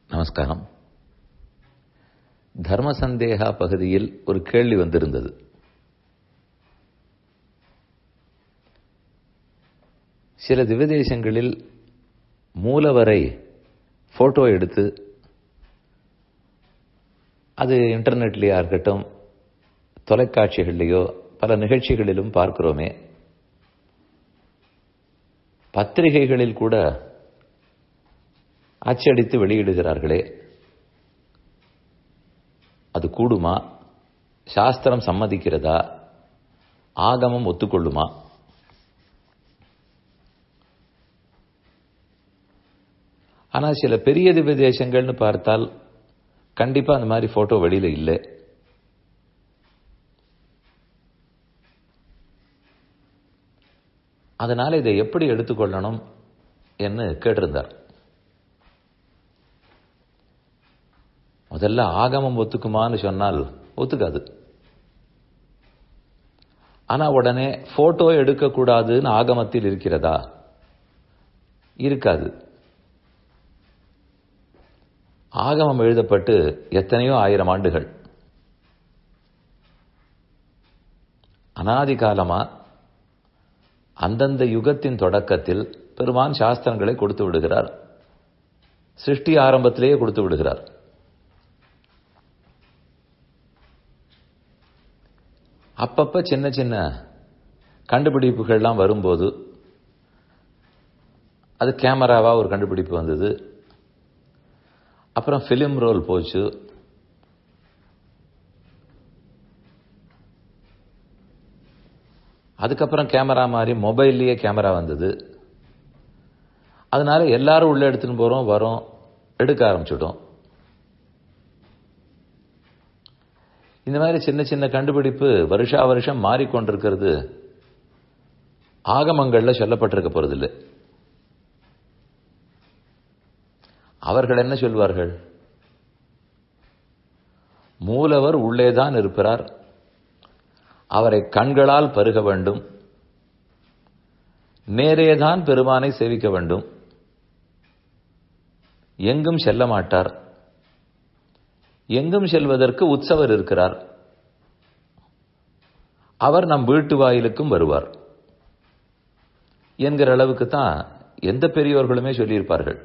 நமஸ்காரம் தர்ம சந்தேகா பகுதியில் ஒரு கேள்வி வந்திருந்தது சில திவதேசங்களில் மூலவரை போட்டோ எடுத்து அது இன்டர்நெட்லேயா இருக்கட்டும் தொலைக்காட்சிகள்லேயோ பல நிகழ்ச்சிகளிலும் பார்க்கிறோமே பத்திரிகைகளில் கூட அச்சடித்து வெளியிடுகிறார்களே அது கூடுமா சாஸ்திரம் சம்மதிக்கிறதா ஆகமம் ஒத்துக்கொள்ளுமா ஆனால் சில பெரிய திவ்ய தேசங்கள்னு பார்த்தால் கண்டிப்பா அந்த மாதிரி போட்டோ வெளியில இல்லை அதனால இதை எப்படி எடுத்துக்கொள்ளணும் என்று கேட்டிருந்தார் முதல்ல ஆகமம் ஒத்துக்குமான்னு சொன்னால் ஒத்துக்காது ஆனா உடனே போட்டோ எடுக்கக்கூடாதுன்னு ஆகமத்தில் இருக்கிறதா இருக்காது ஆகமம் எழுதப்பட்டு எத்தனையோ ஆயிரம் ஆண்டுகள் அனாதி காலமா அந்தந்த யுகத்தின் தொடக்கத்தில் பெருமான் சாஸ்திரங்களை கொடுத்து விடுகிறார் சிருஷ்டி ஆரம்பத்திலேயே கொடுத்து விடுகிறார் அப்பப்ப சின்ன சின்ன கண்டுபிடிப்புகள்லாம் வரும்போது அது கேமராவா ஒரு கண்டுபிடிப்பு வந்தது அப்புறம் ஃபிலிம் ரோல் போச்சு அதுக்கப்புறம் கேமரா மாதிரி மொபைல்லையே கேமரா வந்தது அதனால எல்லாரும் உள்ள எடுத்துன்னு போறோம் வரோம் எடுக்க ஆரம்பிச்சிட்டோம் இந்த மாதிரி சின்ன சின்ன கண்டுபிடிப்பு வருஷா வருஷம் மாறிக்கொண்டிருக்கிறது ஆகமங்கள்ல சொல்லப்பட்டிருக்க போறதில்லை அவர்கள் என்ன சொல்வார்கள் மூலவர் உள்ளேதான் இருப்பார் அவரை கண்களால் பருக வேண்டும் நேரேதான் பெருமானை சேவிக்க வேண்டும் எங்கும் செல்ல மாட்டார் எங்கும் செல்வதற்கு உற்சவர் இருக்கிறார் அவர் நம் வீட்டு வாயிலுக்கும் வருவார் என்கிற அளவுக்கு தான் எந்த பெரியோர்களுமே சொல்லியிருப்பார்கள்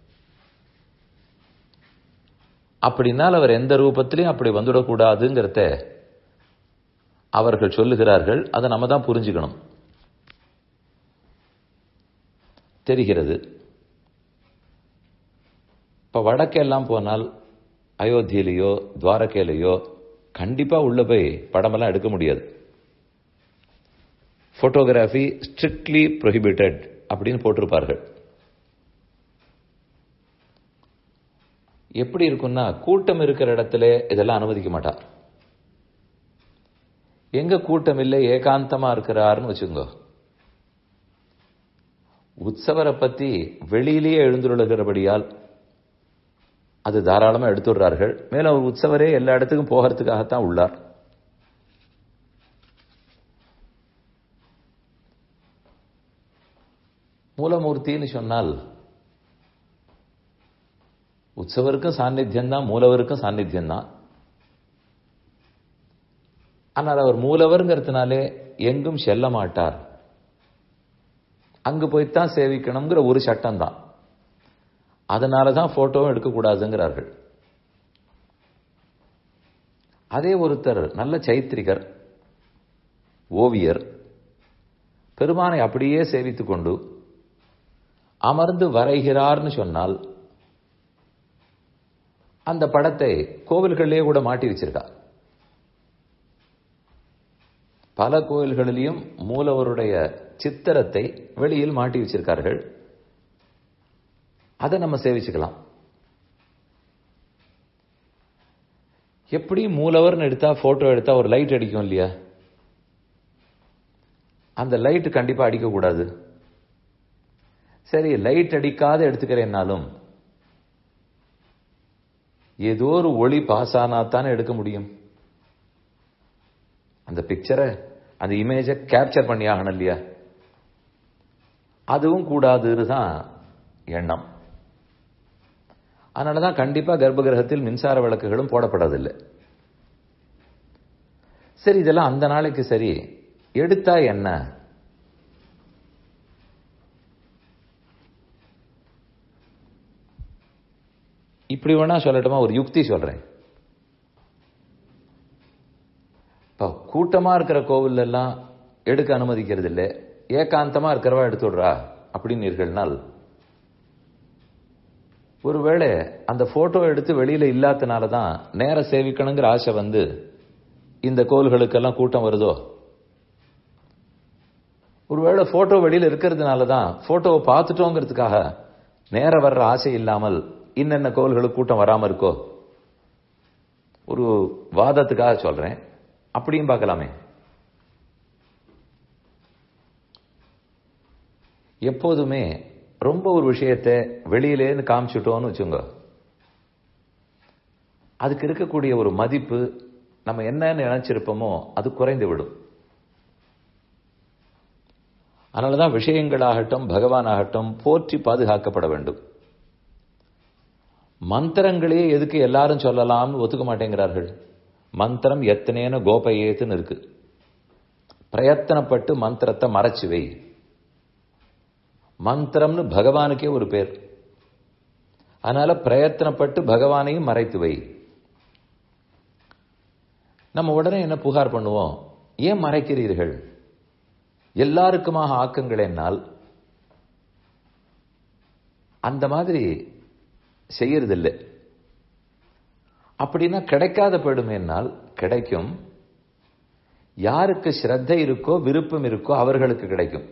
அப்படின்னால் அவர் எந்த ரூபத்திலையும் அப்படி வந்துடக்கூடாதுங்கிறத அவர்கள் சொல்லுகிறார்கள் அதை நம்ம தான் புரிஞ்சுக்கணும் தெரிகிறது இப்ப வடக்கெல்லாம் போனால் அயோத்தியிலேயோ துவாரகையிலேயோ கண்டிப்பா உள்ள போய் படமெல்லாம் எடுக்க முடியாது போட்டோகிராஃபி ஸ்ட்ரிக்ட்லி ப்ரொஹிபிட்டட் அப்படின்னு போட்டிருப்பார்கள் எப்படி இருக்கும்னா கூட்டம் இருக்கிற இடத்துல இதெல்லாம் அனுமதிக்க மாட்டா எங்க கூட்டம் இல்லை ஏகாந்தமா இருக்கிறாருன்னு வச்சுங்க உற்சவரை பத்தி வெளியிலேயே எழுந்துள்ளகிறபடியால் அது தாராளமா எடுத்துடுறார்கள் மேலும் அவர் உற்சவரே எல்லா இடத்துக்கும் போகிறதுக்காகத்தான் உள்ளார் மூலமூர்த்தின்னு சொன்னால் உற்சவருக்கும் சாநித்தியம் தான் மூலவருக்கும் சாநித்தியம் தான் ஆனால் அவர் மூலவர்ங்கிறதுனாலே எங்கும் செல்ல மாட்டார் அங்கு போய்த்தான் சேவிக்கணுங்கிற ஒரு சட்டம் தான் அதனால தான் போட்டோவும் எடுக்கக்கூடாதுங்கிறார்கள் அதே ஒருத்தர் நல்ல சைத்திரிகர் ஓவியர் பெருமானை அப்படியே சேவித்துக் கொண்டு அமர்ந்து வரைகிறார்னு சொன்னால் அந்த படத்தை கோவில்களிலேயே கூட மாட்டி வச்சிருக்கா பல கோயில்களிலையும் மூலவருடைய சித்திரத்தை வெளியில் மாட்டி வச்சிருக்கார்கள் அதை நம்ம சேவிச்சுக்கலாம் எப்படி மூலவர்னு எடுத்தா போட்டோ எடுத்தா ஒரு லைட் அடிக்கும் இல்லையா அந்த லைட் கண்டிப்பா அடிக்கக்கூடாது சரி லைட் அடிக்காத எடுத்துக்கிறேன்னாலும் ஏதோ ஒரு ஒளி பாஸ் ஆனா தானே எடுக்க முடியும் அந்த பிக்சரை அந்த இமேஜை கேப்சர் பண்ணி ஆகணும் இல்லையா அதுவும் கூடாதுன்னு தான் எண்ணம் அதனாலதான் கண்டிப்பா கர்ப்ப கிரகத்தில் மின்சார விளக்குகளும் போடப்படுறதில்லை சரி இதெல்லாம் அந்த நாளைக்கு சரி எடுத்தா என்ன இப்படி வேணா சொல்லட்டுமா ஒரு யுக்தி சொல்றேன் இப்போ கூட்டமா இருக்கிற கோவில் எல்லாம் எடுக்க அனுமதிக்கிறது இல்லை ஏகாந்தமா இருக்கிறவா எடுத்து விடுறா அப்படின்னீர்கள்னால் ஒருவேளை அந்த போட்டோ எடுத்து வெளியில இல்லாதனால தான் நேர சேவிக்கணுங்கிற ஆசை வந்து இந்த கோவில்களுக்கெல்லாம் கூட்டம் வருதோ ஒருவேளை போட்டோ வெளியில இருக்கிறதுனால தான் போட்டோவை பார்த்துட்டோங்கிறதுக்காக நேர வர்ற ஆசை இல்லாமல் இன்னென்ன கோவில்களுக்கு கூட்டம் வராம இருக்கோ ஒரு வாதத்துக்காக சொல்றேன் அப்படியும் பார்க்கலாமே எப்போதுமே ரொம்ப ஒரு விஷயத்தை வெளியிலேருந்து காமிச்சிட்டோம்னு வச்சுங்க அதுக்கு இருக்கக்கூடிய ஒரு மதிப்பு நம்ம என்னன்னு நினைச்சிருப்போமோ அது குறைந்து விடும் அதனாலதான் விஷயங்களாகட்டும் பகவான் ஆகட்டும் போற்றி பாதுகாக்கப்பட வேண்டும் மந்திரங்களே எதுக்கு எல்லாரும் சொல்லலாம்னு ஒத்துக்க மாட்டேங்கிறார்கள் மந்திரம் எத்தனேன கோபயேத்துன்னு இருக்கு பிரயத்தனப்பட்டு மந்திரத்தை மறைச்சு வை மந்திரம்னு பகவானுக்கே ஒரு பேர் அதனால பிரயத்தனப்பட்டு பகவானையும் மறைத்து வை நம்ம உடனே என்ன புகார் பண்ணுவோம் ஏன் மறைக்கிறீர்கள் எல்லாருக்குமாக ஆக்குங்கள் என்னால் அந்த மாதிரி செய்யறதில்லை அப்படின்னா கிடைக்காத போயிடுமேனால் கிடைக்கும் யாருக்கு ஸ்ரத்தை இருக்கோ விருப்பம் இருக்கோ அவர்களுக்கு கிடைக்கும்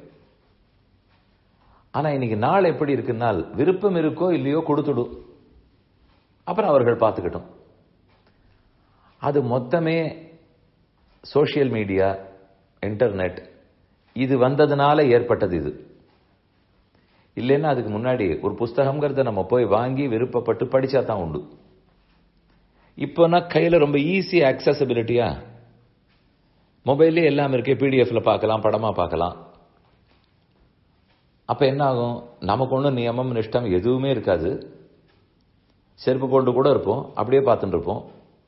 ஆனா இன்னைக்கு நாள் எப்படி இருக்குன்னால் விருப்பம் இருக்கோ இல்லையோ கொடுத்துடும் அப்புறம் அவர்கள் பார்த்துக்கிட்டோம் அது மொத்தமே சோசியல் மீடியா இன்டர்நெட் இது வந்ததுனால ஏற்பட்டது இது இல்லைன்னா அதுக்கு முன்னாடி ஒரு புஸ்தகம்ங்கிறத நம்ம போய் வாங்கி விருப்பப்பட்டு படிச்சா தான் உண்டு இப்போனா கையில ரொம்ப ஈஸி அக்சசபிலிட்டியா மொபைல்லே எல்லாம் இருக்கே பிடிஎஃப்ல பார்க்கலாம் படமா பார்க்கலாம் அப்ப என்ன ஆகும் நமக்கு ஒன்றும் நியமம் நிஷ்டம் எதுவுமே இருக்காது செருப்பு போட்டு கூட இருப்போம் அப்படியே பார்த்துட்டு இருப்போம்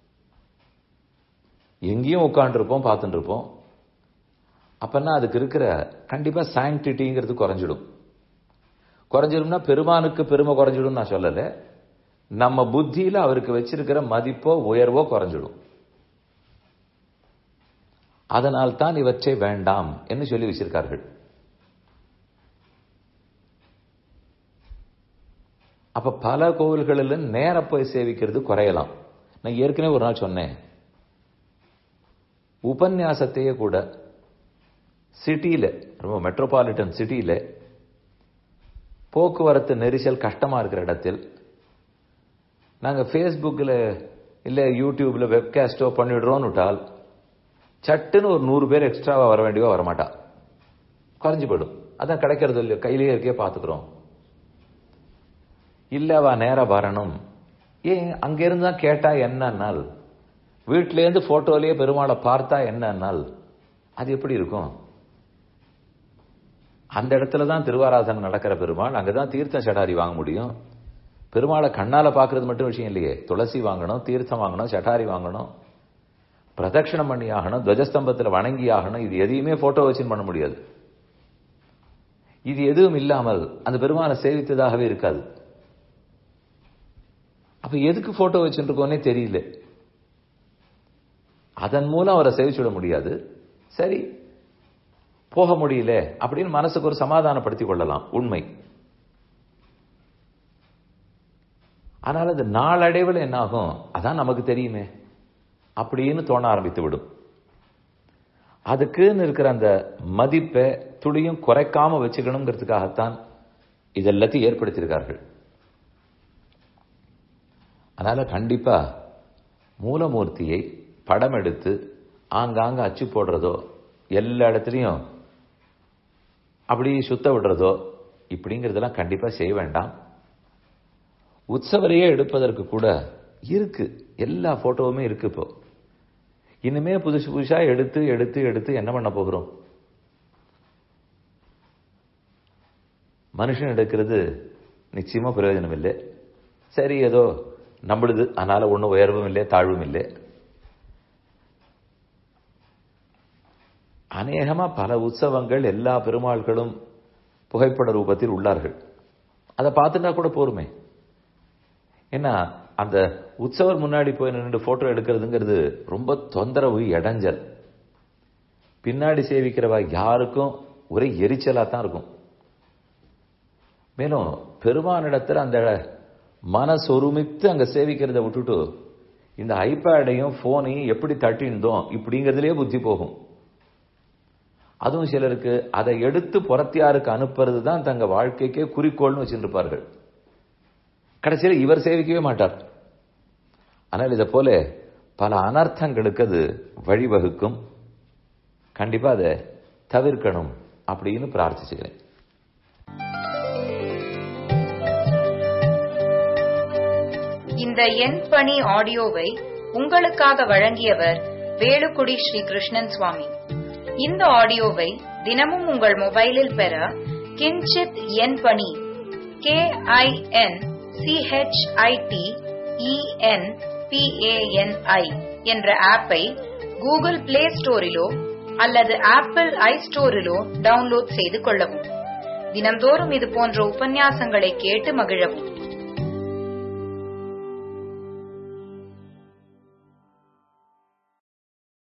எங்கேயும் உட்காந்துருப்போம் பார்த்துட்டு இருப்போம் அப்பன்னா அதுக்கு இருக்கிற கண்டிப்பா சாங்டிட்டிங்கிறது குறைஞ்சிடும் குறைஞ்சிடும்னா பெருமானுக்கு பெருமை குறைஞ்சிடும் நான் சொல்லலை நம்ம புத்தியில அவருக்கு வச்சிருக்கிற மதிப்போ உயர்வோ குறைஞ்சிடும் அதனால் தான் இவற்றை வேண்டாம் என்று சொல்லி வச்சிருக்கார்கள் அப்ப பல கோவில்களில் நேர போய் சேவிக்கிறது குறையலாம் நான் ஏற்கனவே ஒரு நாள் சொன்னேன் உபன்யாசத்தையே கூட சிட்டியில ரொம்ப மெட்ரோபாலிட்டன் சிட்டியில போக்குவரத்து நெரிசல் கஷ்டமா இருக்கிற இடத்தில் நாங்க ஃபேஸ்புக்கில் இல்லை யூடியூப்ல வெப்காஸ்டோ பண்ணிடுறோம்னு விட்டால் சட்டுன்னு ஒரு நூறு பேர் எக்ஸ்ட்ராவா வர வேண்டியவா வரமாட்டா குறைஞ்சு போயிடும் அதான் கிடைக்கிறது இல்லையோ கையிலேயே இருக்கே பார்த்துக்கிறோம் இல்லவா நேரா வரணும் ஏன் அங்கிருந்து தான் கேட்டா என்னன்னால் வீட்டிலேருந்து போட்டோலயே பெருமாளை பார்த்தா என்னன்னால் அது எப்படி இருக்கும் அந்த இடத்துல தான் திருவாராதனை நடக்கிற பெருமாள் அங்கதான் தீர்த்த சடாரி வாங்க முடியும் பெருமாளை கண்ணால பாக்குறது மட்டும் விஷயம் இல்லையே துளசி வாங்கணும் தீர்த்தம் வாங்கணும் சட்டாரி வாங்கணும் பிரதட்சிணம் பண்ணி ஆகணும் துவஜஸ்தம்பத்தில் வணங்கி ஆகணும் இது எதையுமே போட்டோ வச்சு பண்ண முடியாது இது எதுவும் இல்லாமல் அந்த பெருமானை சேவித்ததாகவே இருக்காது அப்ப எதுக்கு போட்டோ வச்சுருக்கோன்னே தெரியல அதன் மூலம் அவரை சேவிச்சுட முடியாது சரி போக முடியல அப்படின்னு மனசுக்கு ஒரு சமாதானப்படுத்திக் கொள்ளலாம் உண்மை ஆனால் அது நாளடைவில் என்ன ஆகும் அதான் நமக்கு தெரியுமே அப்படின்னு தோண ஆரம்பித்து விடும் அதுக்குன்னு இருக்கிற அந்த மதிப்பை துளியும் குறைக்காம வச்சுக்கணுங்கிறதுக்காகத்தான் இதெல்லாத்தையும் ஏற்படுத்தியிருக்கார்கள் அதனால கண்டிப்பா மூலமூர்த்தியை படம் எடுத்து ஆங்காங்க அச்சு போடுறதோ எல்லா இடத்துலையும் அப்படி சுத்த விடுறதோ இப்படிங்கிறதெல்லாம் கண்டிப்பா செய்ய வேண்டாம் உற்சவரையே எடுப்பதற்கு கூட இருக்கு எல்லா போட்டோவுமே இருக்கு இப்போ இனிமே புதுசு புதுசா எடுத்து எடுத்து எடுத்து என்ன பண்ண போகிறோம் மனுஷன் எடுக்கிறது நிச்சயமா பிரயோஜனம் இல்லை சரி ஏதோ நம்மளுது அதனால ஒன்றும் உயர்வும் இல்லை தாழ்வும் இல்லை அநேகமா பல உற்சவங்கள் எல்லா பெருமாள்களும் புகைப்பட ரூபத்தில் உள்ளார்கள் அதை பார்த்துட்டா கூட போருமே ஏன்னா அந்த உற்சவர் முன்னாடி போய் நின்று போட்டோ எடுக்கிறதுங்கிறது ரொம்ப தொந்தரவு இடைஞ்சல் பின்னாடி சேவிக்கிறவா யாருக்கும் ஒரே எரிச்சலா தான் இருக்கும் மேலும் பெருமானிடத்தில் அந்த மனசொருமித்து அங்க சேவிக்கிறத விட்டுட்டு இந்த ஐபேடையும் போனையும் எப்படி தட்டிருந்தோம் இப்படிங்கிறதுலே புத்தி போகும் அதுவும் சிலருக்கு அதை எடுத்து புறத்தியாருக்கு அனுப்புறது தான் தங்க வாழ்க்கைக்கே குறிக்கோள்னு வச்சுருப்பார்கள் கடைசியில் இவர் சேவிக்கவே மாட்டார் ஆனால் இதை போல பல அனர்த்தங்களுக்கு அது வழிவகுக்கும் கண்டிப்பா அதை தவிர்க்கணும் அப்படின்னு பிரார்த்திச்சுக்கிறேன் இந்த எண் பணி ஆடியோவை உங்களுக்காக வழங்கியவர் வேலுக்குடி ஸ்ரீ கிருஷ்ணன் சுவாமி இந்த ஆடியோவை தினமும் உங்கள் மொபைலில் பெற கிஞ்சித் எண் பணி கே ஐ என் சிஹெச்ஐடி இஎன் பிஏஎன்ஐ என்ற ஆப்பை கூகுள் பிளே ஸ்டோரிலோ அல்லது ஆப்பிள் ஐ ஸ்டோரிலோ டவுன்லோட் செய்து கொள்ளவும் தினம்தோறும் இது போன்ற உபன்யாசங்களை கேட்டு மகிழவும்